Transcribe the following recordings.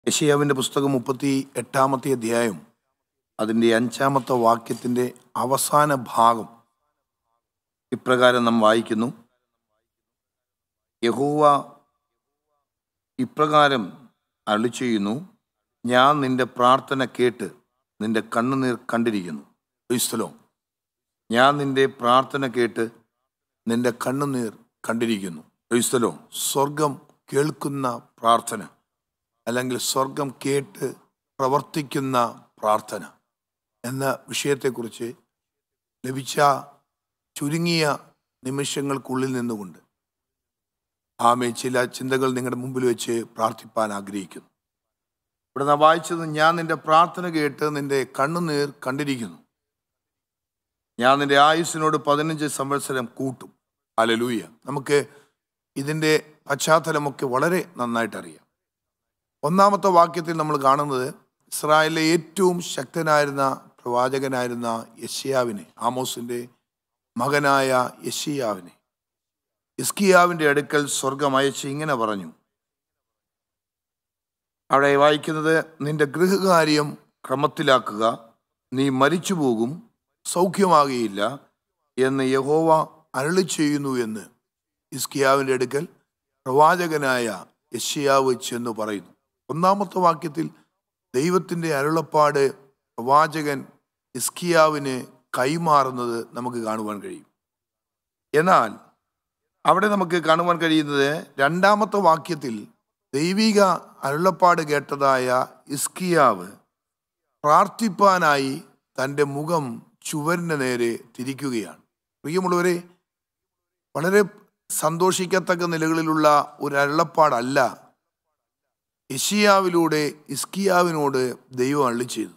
യശയാവിൻ്റെ പുസ്തകം മുപ്പത്തി എട്ടാമത്തെ അധ്യായം അതിൻ്റെ അഞ്ചാമത്തെ വാക്യത്തിൻ്റെ അവസാന ഭാഗം ഇപ്രകാരം നാം വായിക്കുന്നു യഹോവ ഇപ്രകാരം അരുളി ചെയ്യുന്നു ഞാൻ നിന്റെ പ്രാർത്ഥന കേട്ട് നിന്റെ കണ്ണുനീർ കണ്ടിരിക്കുന്നു ക്രൈസ്തലോ ഞാൻ നിന്റെ പ്രാർത്ഥന കേട്ട് നിന്റെ കണ്ണുനീർ കണ്ടിരിക്കുന്നു ക്രൈസ്തലോ സ്വർഗം കേൾക്കുന്ന പ്രാർത്ഥന അല്ലെങ്കിൽ സ്വർഗം കേട്ട് പ്രവർത്തിക്കുന്ന പ്രാർത്ഥന എന്ന വിഷയത്തെക്കുറിച്ച് ലഭിച്ച ചുരുങ്ങിയ നിമിഷങ്ങൾക്കുള്ളിൽ നിന്നുകൊണ്ട് ആമേ ചില ചിന്തകൾ നിങ്ങളുടെ മുമ്പിൽ വെച്ച് പ്രാർത്ഥിപ്പാൻ ആഗ്രഹിക്കുന്നു ഇവിടെ നാം വായിച്ചത് ഞാൻ നിന്റെ പ്രാർത്ഥന കേട്ട് നിന്റെ കണ്ണുനീർ കണ്ടിരിക്കുന്നു ഞാൻ നിന്റെ ആയുസ്സിനോട് പതിനഞ്ച് സംവത്സരം കൂട്ടും അലലൂയ നമുക്ക് ഇതിൻ്റെ പശ്ചാത്തലമൊക്കെ വളരെ നന്നായിട്ട് അറിയാം ഒന്നാമത്തെ വാക്യത്തിൽ നമ്മൾ കാണുന്നത് ഇസ്രായേലിലെ ഏറ്റവും ശക്തനായിരുന്ന പ്രവാചകനായിരുന്ന യഷിയാവിനെ ആമോസിന്റെ മകനായ യഷിയാവിനെ ഇസ്കിയാവിന്റെ അടുക്കൽ സ്വർഗം അയച്ച് ഇങ്ങനെ പറഞ്ഞു അവിടെ വായിക്കുന്നത് നിന്റെ ഗൃഹകാര്യം ക്രമത്തിലാക്കുക നീ മരിച്ചു പോകും സൗഖ്യമാകുകയില്ല എന്ന് യഹോവ അരളി ചെയ്യുന്നു എന്ന് ഇസ്കിയാവിന്റെ അടുക്കൽ പ്രവാചകനായ യഷിയാവ് ചെന്ന് പറയുന്നു ഒന്നാമത്തെ വാക്യത്തിൽ ദൈവത്തിൻ്റെ അരുളപ്പാട് പ്രവാചകൻ ഇസ്കിയാവിന് കൈമാറുന്നത് നമുക്ക് കാണുവാൻ കഴിയും എന്നാൽ അവിടെ നമുക്ക് കാണുവാൻ കഴിയുന്നത് രണ്ടാമത്തെ വാക്യത്തിൽ ദൈവിക അരുളപ്പാട് കേട്ടതായ ഇസ്കിയാവ് പ്രാർത്ഥിപ്പാനായി തൻ്റെ മുഖം ചുവരിന് നേരെ തിരിക്കുകയാണ് പ്രിയമുള്ളവരെ വളരെ സന്തോഷിക്കത്തക്ക നിലകളിലുള്ള ഒരു അരുളപ്പാടല്ല യഷിയാവിലൂടെ ഇസ്കിയാവിനോട് ദൈവം അള്ളി ചെയ്തത്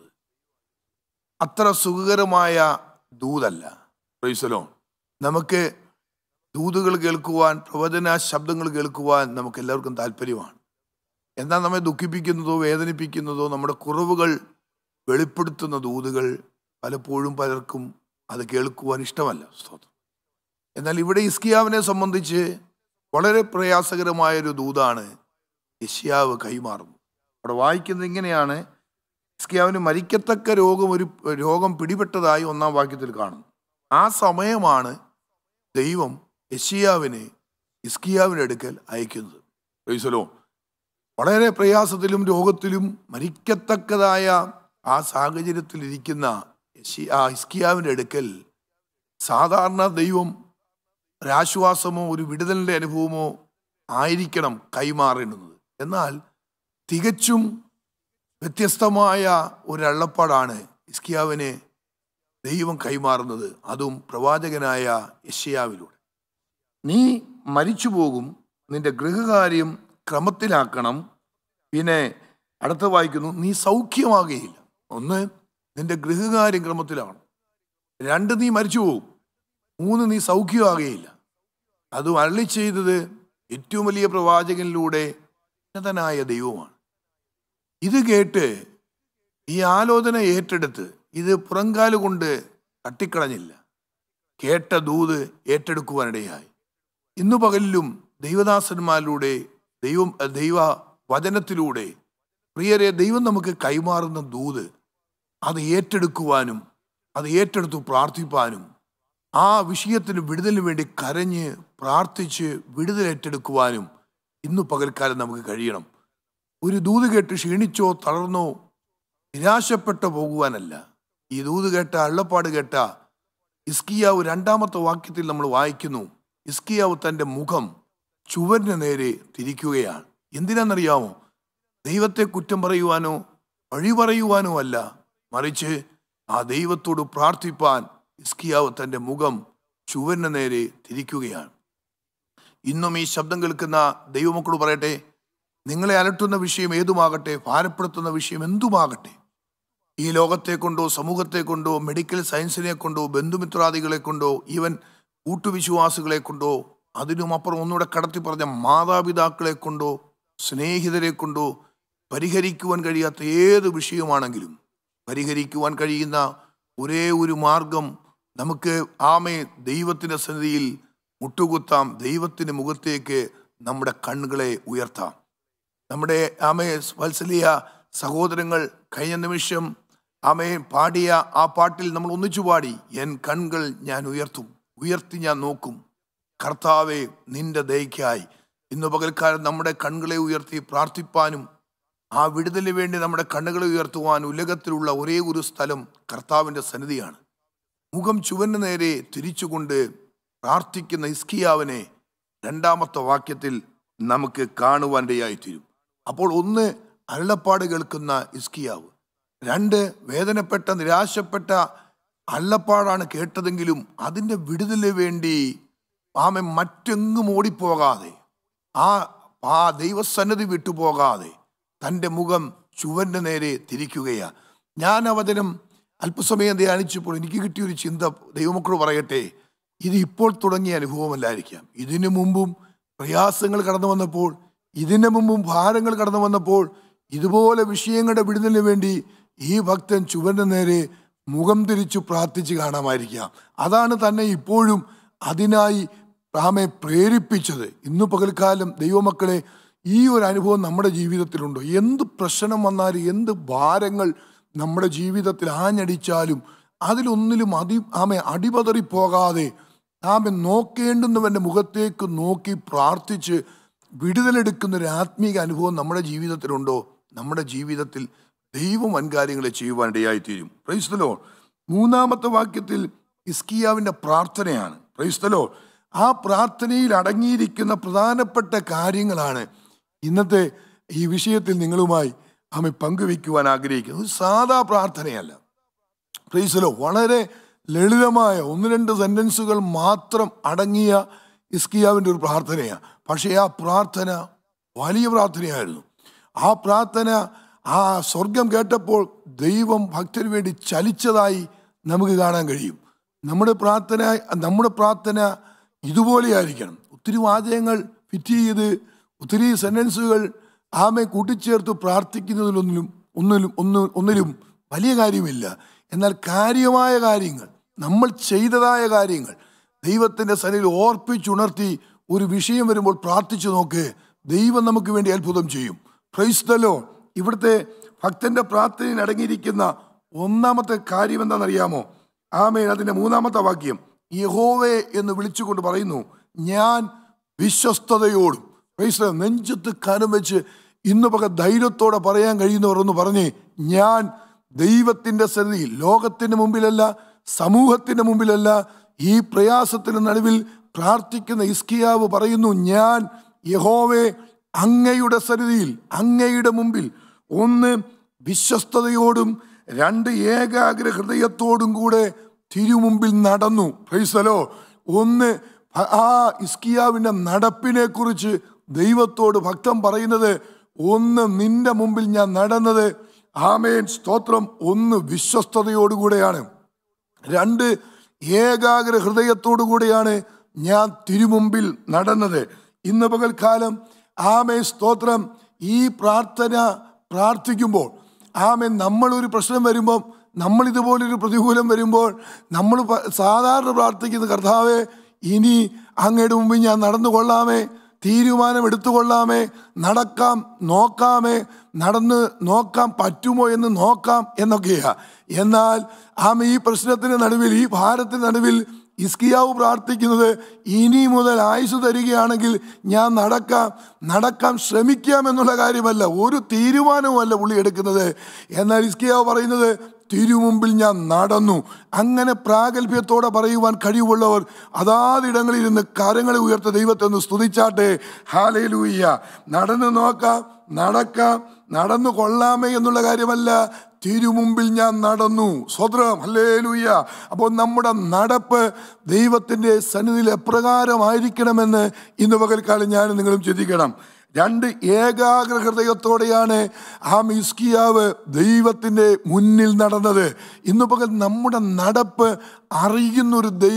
അത്ര സുഖകരമായ ദൂതല്ല പ്രൈസലോ നമുക്ക് ദൂതുകൾ കേൾക്കുവാൻ പ്രവചന ശബ്ദങ്ങൾ കേൾക്കുവാൻ നമുക്ക് എല്ലാവർക്കും താല്പര്യമാണ് എന്നാൽ നമ്മെ ദുഃഖിപ്പിക്കുന്നതോ വേദനിപ്പിക്കുന്നതോ നമ്മുടെ കുറവുകൾ വെളിപ്പെടുത്തുന്ന ദൂതുകൾ പലപ്പോഴും പലർക്കും അത് കേൾക്കുവാൻ ഇഷ്ടമല്ല സ്തോത്രം എന്നാൽ ഇവിടെ ഇസ്കിയാവിനെ സംബന്ധിച്ച് വളരെ പ്രയാസകരമായൊരു ദൂതാണ് യഷ്യാവ് കൈമാറുന്നു അവിടെ വായിക്കുന്നത് ഇങ്ങനെയാണ് ഇസ്കിയാവിന് മരിക്കത്തക്ക രോഗം ഒരു രോഗം പിടിപെട്ടതായി ഒന്നാം വാക്യത്തിൽ കാണുന്നു ആ സമയമാണ് ദൈവം യഷിയാവിനെ ഇസ്കിയാവിൻ്റെ അടുക്കൽ അയക്കുന്നത് റീസലോ വളരെ പ്രയാസത്തിലും രോഗത്തിലും മരിക്കത്തക്കതായ ആ സാഹചര്യത്തിൽ ഇരിക്കുന്ന യശി ആ ഇസ്കിയാവിൻ്റെ അടുക്കൽ സാധാരണ ദൈവം ഒരാശ്വാസമോ ഒരു വിടുതലിൻ്റെ അനുഭവമോ ആയിരിക്കണം കൈമാറേണ്ടുന്നത് എന്നാൽ തികച്ചും വ്യത്യസ്തമായ ഒരു അള്ളപ്പാടാണ് ഇസ്കിയാവിനെ ദൈവം കൈമാറുന്നത് അതും പ്രവാചകനായ യഷയാവിലൂടെ നീ മരിച്ചു പോകും നിന്റെ ഗൃഹകാര്യം ക്രമത്തിലാക്കണം പിന്നെ അടുത്ത വായിക്കുന്നു നീ സൗഖ്യമാകുകയില്ല ഒന്ന് നിന്റെ ഗൃഹകാര്യം ക്രമത്തിലാണ് രണ്ട് നീ മരിച്ചു പോകും മൂന്ന് നീ സൗഖ്യമാകുകയില്ല അതും അരളി ചെയ്തത് ഏറ്റവും വലിയ പ്രവാചകനിലൂടെ ഉന്നതനായ ദൈവമാണ് ഇത് കേട്ട് ഈ ആലോചന ഏറ്റെടുത്ത് ഇത് പുറങ്കാല് കൊണ്ട് തട്ടിക്കളഞ്ഞില്ല കേട്ട ദൂത് ഏറ്റെടുക്കുവാനിടയായി ഇന്നു പകലിലും ദൈവദാസന്മാരിലൂടെ ദൈവം ദൈവ വചനത്തിലൂടെ പ്രിയരെ ദൈവം നമുക്ക് കൈമാറുന്ന ദൂത് അത് ഏറ്റെടുക്കുവാനും അത് ഏറ്റെടുത്തു പ്രാർത്ഥിപ്പാനും ആ വിഷയത്തിന് വിടുതലിന് വേണ്ടി കരഞ്ഞ് പ്രാർത്ഥിച്ച് വിടുതൽ ഏറ്റെടുക്കുവാനും ഇന്ന് പകൽക്കാലം നമുക്ക് കഴിയണം ഒരു ദൂത് കേട്ട് ക്ഷീണിച്ചോ തളർന്നോ നിരാശപ്പെട്ടോ പോകുവാനല്ല ഈ ദൂത് കേട്ട അള്ളപ്പാട് കേട്ട ഇസ്കിയാവ് രണ്ടാമത്തെ വാക്യത്തിൽ നമ്മൾ വായിക്കുന്നു ഇസ്കിയാവ് തൻ്റെ മുഖം ചുവരിന് നേരെ തിരിക്കുകയാണ് എന്തിനാണെന്നറിയാമോ ദൈവത്തെ കുറ്റം പറയുവാനോ വഴി പറയുവാനോ അല്ല മറിച്ച് ആ ദൈവത്തോട് പ്രാർത്ഥിപ്പാൻ ഇസ്കിയാവ് തൻ്റെ മുഖം ചുവരിന് നേരെ തിരിക്കുകയാണ് ഇന്നും ഈ ശബ്ദം കേൾക്കുന്ന ദൈവമക്കളോട് പറയട്ടെ നിങ്ങളെ അലട്ടുന്ന വിഷയം ഏതുമാകട്ടെ ഭാരപ്പെടുത്തുന്ന വിഷയം എന്തുമാകട്ടെ ഈ ലോകത്തെ കൊണ്ടോ സമൂഹത്തെ കൊണ്ടോ മെഡിക്കൽ സയൻസിനെ കൊണ്ടോ ബന്ധുമിത്രാദികളെ കൊണ്ടോ ഈവൻ കൂട്ടുവിശ്വാസികളെ കൊണ്ടോ അതിനുമപ്പുറം ഒന്നുകൂടെ കടത്തി പറഞ്ഞ മാതാപിതാക്കളെ കൊണ്ടോ സ്നേഹിതരെ കൊണ്ടോ പരിഹരിക്കുവാൻ കഴിയാത്ത ഏത് വിഷയമാണെങ്കിലും പരിഹരിക്കുവാൻ കഴിയുന്ന ഒരേ ഒരു മാർഗം നമുക്ക് ആമേ ദൈവത്തിൻ്റെ സന്നിധിയിൽ മുട്ടുകുത്താം ദൈവത്തിൻ്റെ മുഖത്തേക്ക് നമ്മുടെ കണ്ണുകളെ ഉയർത്താം നമ്മുടെ ആമേ വത്സലിയ സഹോദരങ്ങൾ കഴിഞ്ഞ നിമിഷം ആമയെ പാടിയ ആ പാട്ടിൽ നമ്മൾ ഒന്നിച്ചു പാടി എൻ കൺകൾ ഞാൻ ഉയർത്തും ഉയർത്തി ഞാൻ നോക്കും കർത്താവെ നിന്റെ ദയക്കായി ഇന്ന് പകൽക്കാലം നമ്മുടെ കണ്ണുകളെ ഉയർത്തി പ്രാർത്ഥിപ്പാനും ആ വിടുതലിന് വേണ്ടി നമ്മുടെ കണ്ണുകളെ ഉയർത്തുവാൻ ഉലകത്തിലുള്ള ഒരേ ഒരു സ്ഥലം കർത്താവിൻ്റെ സന്നിധിയാണ് മുഖം ചുവന് നേരെ തിരിച്ചുകൊണ്ട് പ്രാർത്ഥിക്കുന്ന ഇസ്കിയാവിനെ രണ്ടാമത്തെ വാക്യത്തിൽ നമുക്ക് കാണുവാനിടയായിത്തീരും അപ്പോൾ ഒന്ന് അരുളപ്പാട് കേൾക്കുന്ന ഇസ്കിയാവ് രണ്ട് വേദനപ്പെട്ട നിരാശപ്പെട്ട അള്ളപ്പാടാണ് കേട്ടതെങ്കിലും അതിൻ്റെ വിടുതലിന് വേണ്ടി ആമെ മറ്റെങ്ങും ഓടിപ്പോകാതെ ആ ആ ദൈവസന്നിധി വിട്ടുപോകാതെ തൻ്റെ മുഖം ചുവൻ്റെ നേരെ തിരിക്കുകയാ ഞാൻ അവതരം അല്പസമയം ധ്യാനിച്ചപ്പോൾ എനിക്ക് കിട്ടിയൊരു ചിന്ത ദൈവമക്കൾ പറയട്ടെ ഇത് ഇപ്പോൾ തുടങ്ങിയ അനുഭവമല്ലായിരിക്കാം ഇതിനു മുമ്പും പ്രയാസങ്ങൾ കടന്നു വന്നപ്പോൾ ഇതിനു മുമ്പും ഭാരങ്ങൾ കടന്നു വന്നപ്പോൾ ഇതുപോലെ വിഷയങ്ങളുടെ വിടുതലിന് വേണ്ടി ഈ ഭക്തൻ ചുവന്റെ നേരെ മുഖം തിരിച്ചു പ്രാർത്ഥിച്ച് കാണാമായിരിക്കാം അതാണ് തന്നെ ഇപ്പോഴും അതിനായി ആമെ പ്രേരിപ്പിച്ചത് ഇന്ന് പകൽക്കാലം ദൈവമക്കളെ ഈ ഒരു അനുഭവം നമ്മുടെ ജീവിതത്തിലുണ്ടോ എന്ത് പ്രശ്നം വന്നാലും എന്ത് ഭാരങ്ങൾ നമ്മുടെ ജീവിതത്തിൽ ആഞ്ഞടിച്ചാലും അതിലൊന്നിലും അതി ആമെ അടിപതറിപ്പോകാതെ ആമെ നോക്കേണ്ടുന്നവൻ്റെ മുഖത്തേക്ക് നോക്കി പ്രാർത്ഥിച്ച് വിടുതലെടുക്കുന്ന ഒരു ആത്മീക അനുഭവം നമ്മുടെ ജീവിതത്തിലുണ്ടോ നമ്മുടെ ജീവിതത്തിൽ ദൈവം വൻകാര്യങ്ങളെ ചെയ്യുവാനിടയായിത്തീരും പ്രൈസ്തലോ മൂന്നാമത്തെ വാക്യത്തിൽ ഇസ്കിയാവിൻ്റെ പ്രാർത്ഥനയാണ് പ്രൈസ്തലോ ആ പ്രാർത്ഥനയിൽ അടങ്ങിയിരിക്കുന്ന പ്രധാനപ്പെട്ട കാര്യങ്ങളാണ് ഇന്നത്തെ ഈ വിഷയത്തിൽ നിങ്ങളുമായി ആമെ പങ്കുവെക്കുവാൻ ആഗ്രഹിക്കുന്നത് ഒരു സാധാ പ്രാർത്ഥനയല്ല പ്രൈസലോ വളരെ ലളിതമായ ഒന്ന് രണ്ട് സെൻറ്റൻസുകൾ മാത്രം അടങ്ങിയ ഇസ്കിയാവിൻ്റെ ഒരു പ്രാർത്ഥനയാണ് പക്ഷേ ആ പ്രാർത്ഥന വലിയ പ്രാർത്ഥനയായിരുന്നു ആ പ്രാർത്ഥന ആ സ്വർഗം കേട്ടപ്പോൾ ദൈവം ഭക്തന് വേണ്ടി ചലിച്ചതായി നമുക്ക് കാണാൻ കഴിയും നമ്മുടെ പ്രാർത്ഥന നമ്മുടെ പ്രാർത്ഥന ഇതുപോലെയായിരിക്കണം ഒത്തിരി വാചകങ്ങൾ ഫിറ്റ് ചെയ്ത് ഒത്തിരി സെൻറ്റൻസുകൾ ആമെ കൂട്ടിച്ചേർത്ത് പ്രാർത്ഥിക്കുന്നതിലൊന്നിലും ഒന്നിലും ഒന്ന് ഒന്നിലും വലിയ കാര്യമില്ല എന്നാൽ കാര്യമായ കാര്യങ്ങൾ നമ്മൾ ചെയ്തതായ കാര്യങ്ങൾ ദൈവത്തിൻ്റെ സന്നിധിയിൽ ഓർപ്പിച്ചുണർത്തി ഒരു വിഷയം വരുമ്പോൾ പ്രാർത്ഥിച്ചു നോക്ക് ദൈവം നമുക്ക് വേണ്ടി അത്ഭുതം ചെയ്യും പ്രൈസ്തലോ ഇവിടുത്തെ ഭക്തന്റെ പ്രാർത്ഥനയിൽ അടങ്ങിയിരിക്കുന്ന ഒന്നാമത്തെ കാര്യം എന്താണെന്നറിയാമോ ആമേൻ അതിൻ്റെ മൂന്നാമത്തെ വാക്യം യഹോവേ എന്ന് വിളിച്ചുകൊണ്ട് പറയുന്നു ഞാൻ വിശ്വസ്തതയോടും പ്രൈസ്തലോ നെഞ്ചത്ത് കരം വെച്ച് ഇന്ന് പക ധൈര്യത്തോടെ പറയാൻ കഴിയുന്നവർ ഒന്ന് പറഞ്ഞേ ഞാൻ ദൈവത്തിൻ്റെ സന്നിധിയിൽ ലോകത്തിൻ്റെ മുമ്പിലല്ല സമൂഹത്തിൻ്റെ മുമ്പിലല്ല ഈ പ്രയാസത്തിന് നടുവിൽ പ്രാർത്ഥിക്കുന്ന ഇസ്കിയാവ് പറയുന്നു ഞാൻ യഹോവെ അങ്ങയുടെ സന്നിധിയിൽ അങ്ങയുടെ മുമ്പിൽ ഒന്ന് വിശ്വസ്തതയോടും രണ്ട് ഏകാഗ്ര ഹൃദയത്തോടും കൂടെ തിരുമുമ്പിൽ നടന്നു പ്രൈസലോ ഒന്ന് ആ ഇസ്കിയാവിൻ്റെ നടപ്പിനെ കുറിച്ച് ദൈവത്തോട് ഭക്തം പറയുന്നത് ഒന്ന് നിന്റെ മുമ്പിൽ ഞാൻ നടന്നത് ആമേൻ സ്തോത്രം ഒന്ന് വിശ്വസ്തതയോടുകൂടെയാണ് രണ്ട് ഏകാഗ്ര ഹൃദയത്തോടു കൂടെയാണ് ഞാൻ തിരുമുമ്പിൽ നടന്നത് ഇന്ന് പകൽക്കാലം ആമേ സ്തോത്രം ഈ പ്രാർത്ഥന പ്രാർത്ഥിക്കുമ്പോൾ ആമേ നമ്മളൊരു പ്രശ്നം വരുമ്പം നമ്മൾ ഇതുപോലൊരു പ്രതികൂലം വരുമ്പോൾ നമ്മൾ പ- സാധാരണ പ്രാർത്ഥിക്കുന്ന കർത്താവെ ഇനി അങ്ങയുടെ മുമ്പിൽ ഞാൻ നടന്നു കൊള്ളാമേ തീരുമാനം എടുത്തുകൊള്ളാമേ നടക്കാം നോക്കാമേ നടന്ന് നോക്കാൻ പറ്റുമോ എന്ന് നോക്കാം എന്നൊക്കെയാ എന്നാൽ ആമ ഈ പ്രശ്നത്തിന് നടുവിൽ ഈ ഭാരത്തിന് നടുവിൽ ഇസ്കിയാവ് പ്രാർത്ഥിക്കുന്നത് ഇനി മുതൽ ആയുസ് തരികയാണെങ്കിൽ ഞാൻ നടക്കാം നടക്കാൻ ശ്രമിക്കാം എന്നുള്ള കാര്യമല്ല ഒരു തീരുമാനവുമല്ല പുള്ളി എടുക്കുന്നത് എന്നാൽ ഇസ്കിയാവ് പറയുന്നത് തിരുമുമ്പിൽ ഞാൻ നടന്നു അങ്ങനെ പ്രാഗൽഭ്യത്തോടെ പറയുവാൻ കഴിവുള്ളവർ അതാതിടങ്ങളിൽ ഇരുന്ന് കരങ്ങളെ ഉയർത്ത ദൈവത്തെ ഒന്ന് സ്തുതിച്ചാട്ടെ ഹാലയിലൂയ്യ നടന്നു നോക്കാം നടക്കാം നടന്നു കൊള്ളാമേ എന്നുള്ള കാര്യമല്ല തിരുമുമ്പിൽ ഞാൻ നടന്നു സ്വതന്ത്രം ഹല്ലേ ലൂയ്യ അപ്പോൾ നമ്മുടെ നടപ്പ് ദൈവത്തിൻ്റെ സന്നിധിയിൽ എപ്രകാരമായിരിക്കണമെന്ന് ഇന്ന് പകൽക്കാലം ഞാൻ നിങ്ങളും ചിന്തിക്കണം രണ്ട് ഏകാഗ്ര ഹൃദയത്തോടെയാണ് ആ മിസ്കിയാവ് ദൈവത്തിൻ്റെ മുന്നിൽ നടന്നത് ഇന്ന് പകൽ നമ്മുടെ നടപ്പ് അറിയുന്നൊരു ദൈവം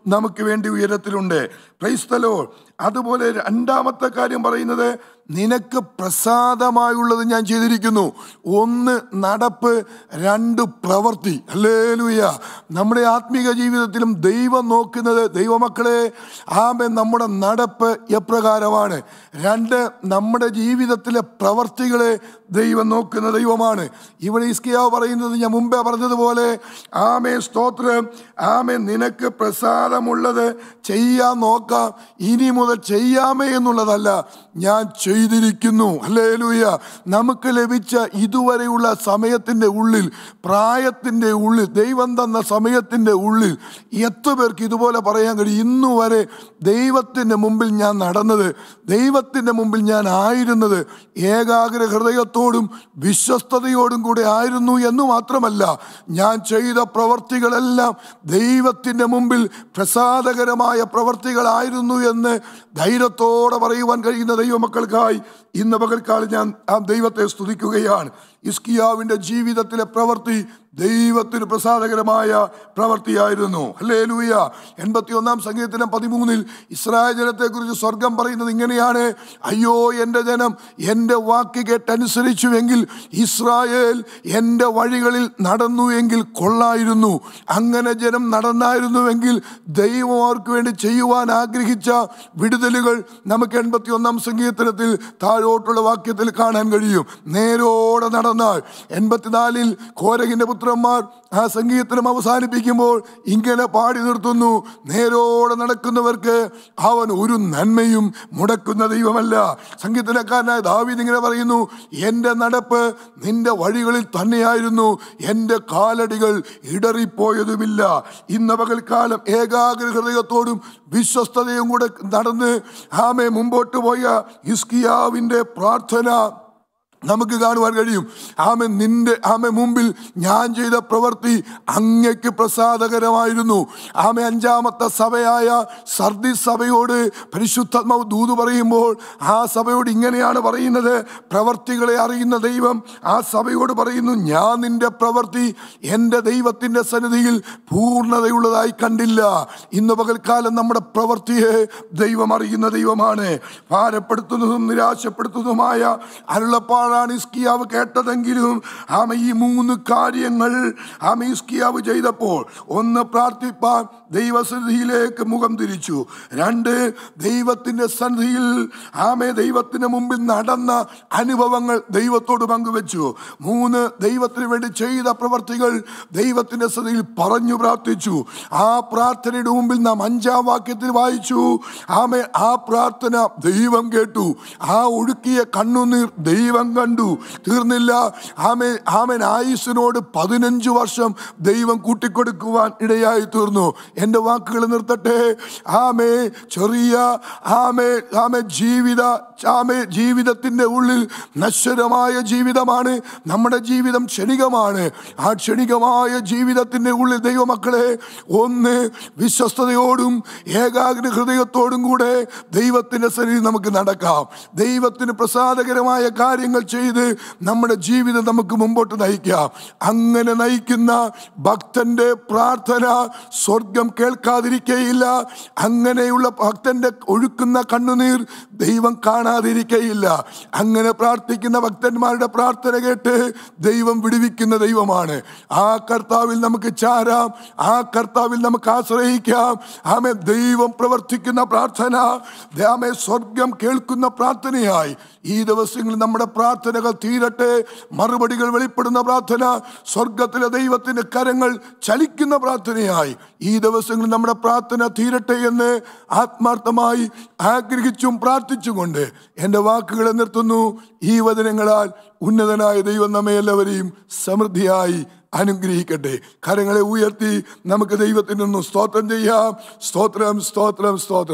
നമുക്ക് വേണ്ടി ഉയരത്തിലുണ്ട് ക്രൈസ്തലോ അതുപോലെ രണ്ടാമത്തെ കാര്യം പറയുന്നത് നിനക്ക് പ്രസാദമായുള്ളത് ഞാൻ ചെയ്തിരിക്കുന്നു ഒന്ന് നടപ്പ് രണ്ട് പ്രവൃത്തി അല്ലേലൂയ നമ്മുടെ ആത്മീക ജീവിതത്തിലും ദൈവം നോക്കുന്നത് ദൈവമക്കളെ ആമെ നമ്മുടെ നടപ്പ് എപ്രകാരമാണ് രണ്ട് നമ്മുടെ ജീവിതത്തിലെ പ്രവർത്തികളെ ദൈവം നോക്കുന്ന ദൈവമാണ് ഇവിടെ ഇസ്കിയാവ് പറയുന്നത് ഞാൻ മുമ്പേ പറഞ്ഞതുപോലെ ആമേ സ്തോത്രം ആമേ നിനക്ക് പ്രസാദമുള്ളത് ചെയ്യാൻ നോക്കാം ഇനി മുതൽ ചെയ്യാമേ എന്നുള്ളതല്ല ഞാൻ ചെയ്തിരിക്കുന്നു അല്ലേ ലൂയ നമുക്ക് ലഭിച്ച ഇതുവരെയുള്ള സമയത്തിൻ്റെ ഉള്ളിൽ പ്രായത്തിൻ്റെ ഉള്ളിൽ ദൈവം തന്ന സമയത്തിൻ്റെ ഉള്ളിൽ എത്ര പേർക്ക് ഇതുപോലെ പറയാൻ കഴിയും ഇന്നു വരെ ദൈവത്തിൻ്റെ മുമ്പിൽ ഞാൻ നടന്നത് ദൈവത്തിൻ്റെ മുമ്പിൽ ഞാൻ ആയിരുന്നത് ഏകാഗ്ര ഹൃദയത്തോടും വിശ്വസ്തയോടും കൂടെ ആയിരുന്നു എന്ന് മാത്രമല്ല ഞാൻ ചെയ്ത പ്രവർത്തികളെല്ലാം ദൈവത്തിൻ്റെ മുമ്പിൽ പ്രസാദകരമായ പ്രവർത്തികളായിരുന്നു എന്ന് ധൈര്യത്തോടെ പറയുവാൻ കഴിയുന്ന ദൈവമക്കൾക്കായി ഇന്ന് പകൽക്കാലം ഞാൻ ആ ദൈവത്തെ സ്തുതിക്കുകയാണ് ഇസ്കിയാവിൻ്റെ ജീവിതത്തിലെ പ്രവൃത്തി ദൈവത്തിന് പ്രസാദകരമായ പ്രവൃത്തിയായിരുന്നു അല്ലേ ലൂയ എൺപത്തി ഒന്നാം സംഗീതത്തിലെ പതിമൂന്നിൽ ഇസ്രായേൽ ജനത്തെക്കുറിച്ച് സ്വർഗം പറയുന്നത് ഇങ്ങനെയാണ് അയ്യോ എൻ്റെ ജനം എൻ്റെ വാക്ക് കേട്ടനുസരിച്ചുവെങ്കിൽ ഇസ്രായേൽ എൻ്റെ വഴികളിൽ നടന്നു എങ്കിൽ കൊള്ളായിരുന്നു അങ്ങനെ ജനം നടന്നായിരുന്നുവെങ്കിൽ ദൈവം അവർക്ക് വേണ്ടി ചെയ്യുവാൻ ആഗ്രഹിച്ച വിടുതലുകൾ നമുക്ക് എൺപത്തി ഒന്നാം സങ്കീർത്തനത്തിൽ താഴോട്ടുള്ള വാക്യത്തിൽ കാണാൻ കഴിയും നേരോടെ നടന്നാൽ എൺപത്തിനാലിൽ കോരകിൻ്റെ പുത്രന്മാർ ആ സംഗീതത്തിനും അവസാനിപ്പിക്കുമ്പോൾ ഇങ്ങനെ പാടി നിർത്തുന്നു നേരോടെ നടക്കുന്നവർക്ക് അവൻ ഒരു നന്മയും മുടക്കുന്ന ദൈവമല്ല സംഗീതനക്കാരനായ ദാവീദ് ഇങ്ങനെ പറയുന്നു എൻ്റെ നടപ്പ് നിന്റെ വഴികളിൽ തന്നെയായിരുന്നു എൻ്റെ കാലടികൾ ഇടറിപ്പോയതുമില്ല ഇന്ന പകൽക്കാലം ഏകാഗ്ര ഹൃദയത്തോടും വിശ്വസ്തതയും കൂടെ നടന്ന് ആമെ മുമ്പോട്ട് പോയ ഇസ്കിയാവിൻ്റെ പ്രാർത്ഥന നമുക്ക് കാണുവാൻ കഴിയും ആമെ നിന്റെ ആമെ മുമ്പിൽ ഞാൻ ചെയ്ത പ്രവൃത്തി അങ്ങയ്ക്ക് പ്രസാദകരമായിരുന്നു ആമെ അഞ്ചാമത്തെ സഭയായ സർദി സഭയോട് പരിശുദ്ധാത്മാവ് ദൂത് പറയുമ്പോൾ ആ സഭയോട് ഇങ്ങനെയാണ് പറയുന്നത് പ്രവർത്തികളെ അറിയുന്ന ദൈവം ആ സഭയോട് പറയുന്നു ഞാൻ നിന്റെ പ്രവൃത്തി എൻ്റെ ദൈവത്തിൻ്റെ സന്നിധിയിൽ പൂർണ്ണതയുള്ളതായി കണ്ടില്ല ഇന്ന് പകൽക്കാലം നമ്മുടെ പ്രവൃത്തിയെ ദൈവം അറിയുന്ന ദൈവമാണ് ഭാരപ്പെടുത്തുന്നതും നിരാശപ്പെടുത്തുന്നതുമായ അരുളപ്പാടാണ് ഇസ്കിയാവ് കേട്ടതെങ്കിലും ആമ ഈ മൂന്ന് കാര്യങ്ങൾ ആമ ഇസ്കിയാവ് ചെയ്തപ്പോൾ ഒന്ന് പ്രാർത്ഥിപ്പാൻ ദൈവസന്നിധിയിലേക്ക് മുഖം തിരിച്ചു രണ്ട് ദൈവത്തിൻ്റെ സന്നിധിയിൽ ആമെ ദൈവത്തിന് മുമ്പിൽ നടന്ന അനുഭവങ്ങൾ ദൈവത്തോട് പങ്കുവെച്ചു മൂന്ന് ദൈവത്തിന് വേണ്ടി ചെയ്ത പ്രവർത്തികൾ ദൈവത്തിൻ്റെ സന്നിധിയിൽ പറഞ്ഞു പ്രാർത്ഥിച്ചു ആ പ്രാർത്ഥനയുടെ മുമ്പിൽ നാം അഞ്ചാം വാക്യത്തിൽ വായിച്ചു ആമെ ആ പ്രാർത്ഥന ദൈവം കേട്ടു ആ ഒഴുക്കിയ കണ്ണുനീർ ദൈവം കണ്ടു തീർന്നില്ല ആമേ ആമൻ ആയുസിനോട് പതിനഞ്ച് വർഷം ദൈവം കൂട്ടിക്കൊടുക്കുവാൻ ഇടയായി തീർന്നു എൻ്റെ വാക്കുകൾ നിർത്തട്ടെ ആമേ ചെറിയ ആമേ ആമേ ജീവിത ആമേ ജീവിതത്തിൻ്റെ ഉള്ളിൽ നശ്വരമായ ജീവിതമാണ് നമ്മുടെ ജീവിതം ക്ഷണികമാണ് ആ ക്ഷണികമായ ജീവിതത്തിൻ്റെ ഉള്ളിൽ ദൈവമക്കളെ ഒന്ന് വിശ്വസ്തയോടും ഏകാഗ്ര ഹൃദയത്തോടും കൂടെ ദൈവത്തിൻ്റെ സന്നിധി നമുക്ക് നടക്കാം ദൈവത്തിന് പ്രസാദകരമായ കാര്യങ്ങൾ ചെയ്ത് നമ്മുടെ ജീവിതം നമുക്ക് മുമ്പോട്ട് നയിക്കാം അങ്ങനെ നയിക്കുന്ന ഭക്തന്റെ പ്രാർത്ഥന സ്വർഗം കേൾക്കാതിരിക്കയില്ല അങ്ങനെയുള്ള ഭക്തന്റെ ഒഴുക്കുന്ന കണ്ണുനീർ ദൈവം കാണാതിരിക്കയില്ല അങ്ങനെ പ്രാർത്ഥിക്കുന്ന ഭക്തന്മാരുടെ പ്രാർത്ഥന കേട്ട് ദൈവം വിടുവിക്കുന്ന ദൈവമാണ് ആ കർത്താവിൽ നമുക്ക് ചാരാം ആ കർത്താവിൽ നമുക്ക് ആശ്രയിക്കാം ആമെ ദൈവം പ്രവർത്തിക്കുന്ന പ്രാർത്ഥന ആമെ സ്വർഗം കേൾക്കുന്ന പ്രാർത്ഥനയായി ഈ ദിവസങ്ങളിൽ നമ്മുടെ പ്രാർത്ഥനകൾ തീരട്ടെ മറുപടികൾ വെളിപ്പെടുന്ന പ്രാർത്ഥന സ്വർഗത്തിലെ ദൈവത്തിന്റെ കരങ്ങൾ ചലിക്കുന്ന പ്രാർത്ഥനയായി ഈ ദിവസങ്ങളിൽ നമ്മുടെ പ്രാർത്ഥന തീരട്ടെ എന്ന് ആത്മാർത്ഥമായി ആഗ്രഹിച്ചും പ്രാർത്ഥിച്ചുകൊണ്ട് എൻ്റെ വാക്കുകളെ നിർത്തുന്നു ഈ വചനങ്ങളാൽ ഉന്നതനായ ദൈവം നമ്മെ എല്ലാവരെയും സമൃദ്ധിയായി അനുഗ്രഹിക്കട്ടെ കരങ്ങളെ ഉയർത്തി നമുക്ക് ദൈവത്തിൽ നിന്നും സ്തോത്രം ചെയ്യാം സ്തോത്രം സ്തോത്രം സ്തോത്രം